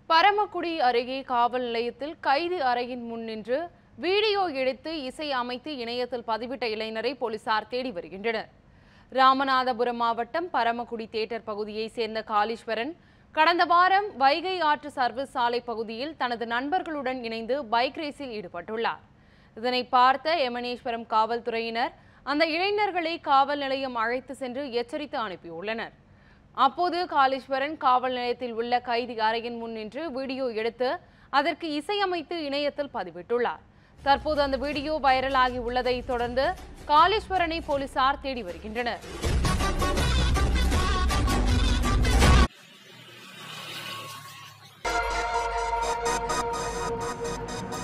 பரமக்குடி அருகே காவல் நிலையத்தில் கைது அறையின் முன் நின்று வீடியோ எடுத்து இசை அமைத்து இணையத்தில் பதிவிட்ட இளைஞரை போலீசார் தேடி வருகின்றனர் ராமநாதபுரம் மாவட்டம் பரமக்குடி தேட்டர் பகுதியைச் சேர்ந்த காளீஸ்வரன் கடந்த வாரம் வைகை ஆற்று சர்வீஸ் சாலை பகுதியில் தனது நண்பர்களுடன் இணைந்து பைக் ரேஸில் ஈடுபட்டுள்ளார் இதனை பார்த்த எமனேஸ்வரம் காவல்துறையினர் அந்த இளைஞர்களை காவல் நிலையம் அழைத்து சென்று எச்சரித்து அனுப்பியுள்ளனர் அப்போது காளீஸ்வரன் காவல் நிலையத்தில் உள்ள கைதி அறையின் முன் நின்று வீடியோ எடுத்து அதற்கு இசையமைத்து இணையத்தில் பதிவிட்டுள்ளார் தற்போது அந்த வீடியோ வைரலாகி உள்ளதை தொடர்ந்து காளீஸ்வரனை போலீசார் தேடி வருகின்றனர்